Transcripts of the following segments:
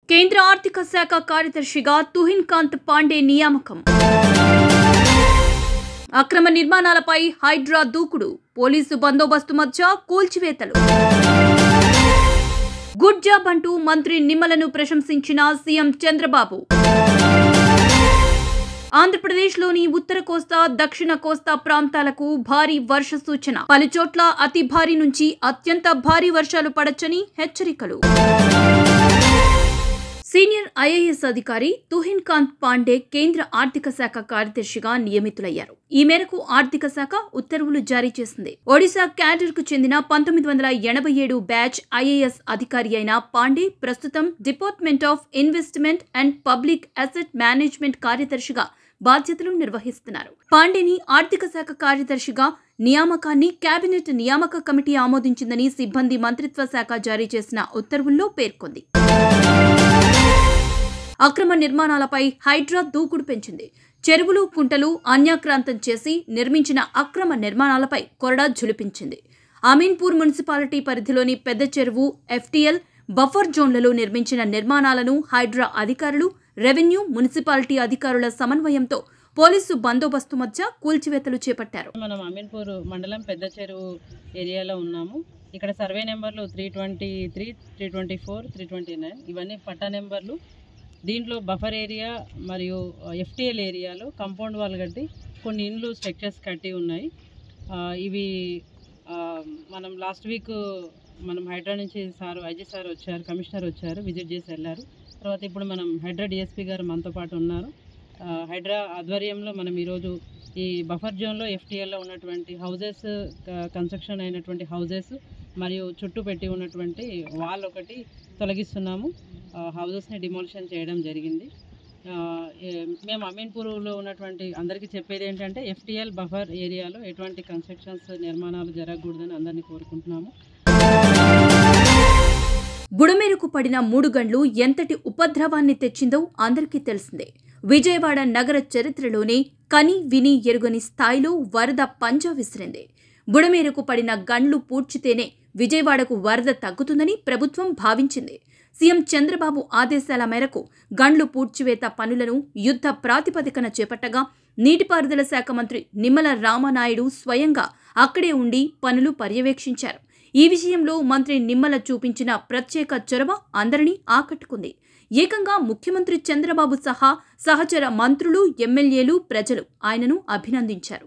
కేంద్ర ఆర్థిక శాఖ కార్యదర్శిగా తుహిన్ కాంత్ పాండే నియామకం అక్రమ నిర్మాణాలపై హైడ్రా దూకుడు పోలీసు బందోబస్తు మధ్య కూల్చివేతలు గుడ్ జాబ్ అంటూ మంత్రి నిమ్మలను ప్రశంసించిన సీఎం చంద్రబాబు ఆంధ్రప్రదేశ్లోని ఉత్తర కోస్తా దక్షిణ కోస్తా ప్రాంతాలకు భారీ వర్ష సూచన పలుచోట్ల అతి భారీ నుంచి అత్యంత భారీ వర్షాలు పడొచ్చని హెచ్చరికలు సీనియర్ ఐఏఎస్ అధికారి తుహిన్ కాంత్ పాండే కేంద్ర ఆర్థిక శాఖ కార్యదర్శిగా నియమితులయ్యారు ఈ మేరకు ఆర్థిక శాఖ ఉత్తర్వులు జారీ చేసింది ఒడిశా క్యాడర్ కు చెందిన పంతొమ్మిది వందల ఎనభై ఏడు బ్యాచ్ ఐఏఎస్ అధికారి అయిన పాండే ప్రస్తుతం department of investment and public asset management కార్యదర్శిగా బాధ్యతలు నిర్వహిస్తున్నారు పాండేని ఆర్థిక శాఖ కార్యదర్శిగా నియామకాన్ని కేబినెట్ నియామక కమిటీ ఆమోదించిందని సిబ్బంది మంత్రిత్వ శాఖ జారీ చేసిన ఉత్తర్వుల్లో పేర్కొంది అక్రమ నిర్మాణాలపై హైడ్రా దూకుడు పెంచింది చెరువులు కుంటలు అన్యాక్రాంతం చేసి నిర్మించిన అక్రమ నిర్మాణాలపై కొరడా ఝులిపించింది అమీన్పూర్ మున్సిపాలిటీ పరిధిలోని పెద్ద చెరువు ఎఫ్టీఎల్ బఫర్ జోన్లలో నిర్మించిన నిర్మాణాలను హైడ్రా అధికారులు రెవెన్యూ మున్సిపాలిటీ అధికారుల సమన్వయంతో పోలీసు బందోబస్తు మధ్య కూల్చివేతలు చేపట్టారు మనం అమీన్పూర్ మండలం పెద్ద చెరువు ఏరియాలో ఉన్నాము ఇక్కడ సర్వే నెంబర్లు three twenty three three twenty four three twenty nine ఇవన్నీ పట్టా నెంబర్లు దీంట్లో బఫర్ ఏరియా మరియు ఎఫ్టీఎల్ ఏరియాలో కాంపౌండ్ వాల్ కట్టి కొన్ని ఇండ్లు స్ట్రక్చర్స్ కట్టి ఉన్నాయి ఆ, ఇవి ఆ, మనం లాస్ట్ వీక్ మనం హైడ్రా నుంచి సార్ ఐజీ సార్ వచ్చారు కమిషనర్ వచ్చారు విజిట్ చేసి వెళ్ళారు తర్వాత ఇప్పుడు మనం హైడ్రా డిఎస్పీ గారు మనతో పాటు ఉన్నారు ఆ, హైడ్రా ఆధ్వర్యంలో మనం ఈరోజు ఈ బఫర్ జోన్లో ఎఫ్టీఎల్లో ఉన్నటువంటి హౌజెస్ కన్స్ట్రక్షన్ అయినటువంటి హౌజెస్ మరియు చుట్టూ పెట్టి ఉన్నటువంటి వాల్ ఒకటి తొలగిస్తున్నాము హౌజెస్ని డిమోలిషన్ చేయడం జరిగింది ఆ, ఏ- మేము అమీన్పూర్లో ఉన్నటువంటి అందరికీ చెప్పేది ఏంటంటే ఎఫ్టీఎల్ బఫర్ ఏరియాలో ఎటువంటి కన్స్ట్రక్షన్స్ నిర్మాణాలు జరగకూడదని అందరినీ కోరుకుంటున్నాము బుడమేరకు పడిన మూడు గంటలు ఎంతటి ఉపద్రవాన్ని తెచ్చిందో అందరికీ తెలిసిందే విజయవాడ నగర చరిత్రలోనే కని విని ఎరుగని స్థాయిలో వరద పంజా విసిరింది బుడమేరకు పడిన గండ్లు పూడ్చితేనే విజయవాడకు వరద తగ్గుతుందని ప్రభుత్వం భావించింది సీఎం చంద్రబాబు ఆదేశాల మేరకు గండ్లు పూడ్చివేత పనులను యుద్ధ ప్రాతిపదికన చేపట్టగా నీటిపారుదల శాఖ మంత్రి నిమ్మల రామనాయుడు స్వయంగా అక్కడే ఉండి పనులు పర్యవేక్షించారు ఈ విషయంలో మంత్రి నిమ్మల చూపించిన ప్రత్యేక చొరవ అందరినీ ఆకట్టుకుంది ఏకంగా ముఖ్యమంత్రి చంద్రబాబు సహా సహచర మంత్రులు ఎమ్మెల్యేలు ప్రజలు ఆయనను అభినందించారు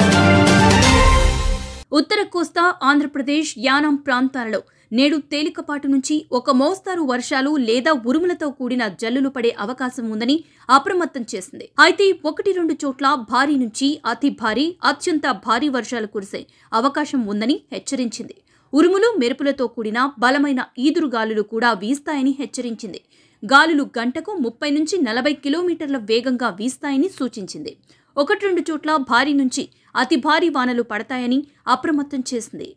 ఉత్తర కోస్తా ఆంధ్రప్రదేశ్ యానాం ప్రాంతాలలో నేడు తేలికపాటు నుంచి ఒక మోస్తారు వర్షాలు లేదా ఉరుములతో కూడిన జల్లులు పడే అవకాశం ఉందని అప్రమత్తం చేసింది అయితే ఒకటి రెండు చోట్ల భారీ నుంచి అతి భారీ అత్యంత భారీ వర్షాలు కురిసే అవకాశం ఉందని హెచ్చరించింది ఉరుములు మెరుపులతో కూడిన బలమైన ఈదురుగాలులు కూడా వీస్తాయని హెచ్చరించింది గాలులు గంటకు ముప్పై నుంచి నలభై కిలోమీటర్ల వేగంగా వీస్తాయని సూచించింది ఒకటి రెండు చోట్ల భారీ నుంచి అతి భారీ వానలు పడతాయని అప్రమత్తం చేసింది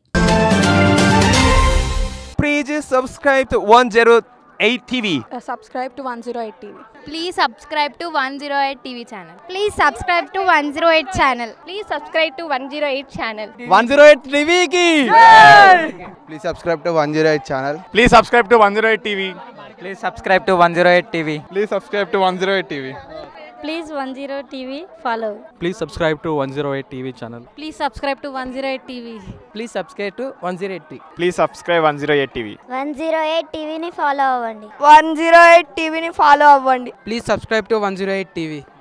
Please subscribe to 108 TV. uh, subscribe to 108 TV. Please subscribe to 108 TV channel. Please subscribe to 108 channel. Please subscribe to 108 channel. 108 TV ki. Please subscribe to 108 channel. Please subscribe to 108 TV. Please subscribe to 108 TV. Please subscribe to 108 TV. Please 10 TV follow. Please subscribe to 108 TV channel. Please subscribe to 108 TV. Please subscribe to 108 TV. Please subscribe 108 TV. One zero eight టీవీని follow అవ్వండి one zero eight టీవీని follow అవ్వండి Please subscribe to 108 TV.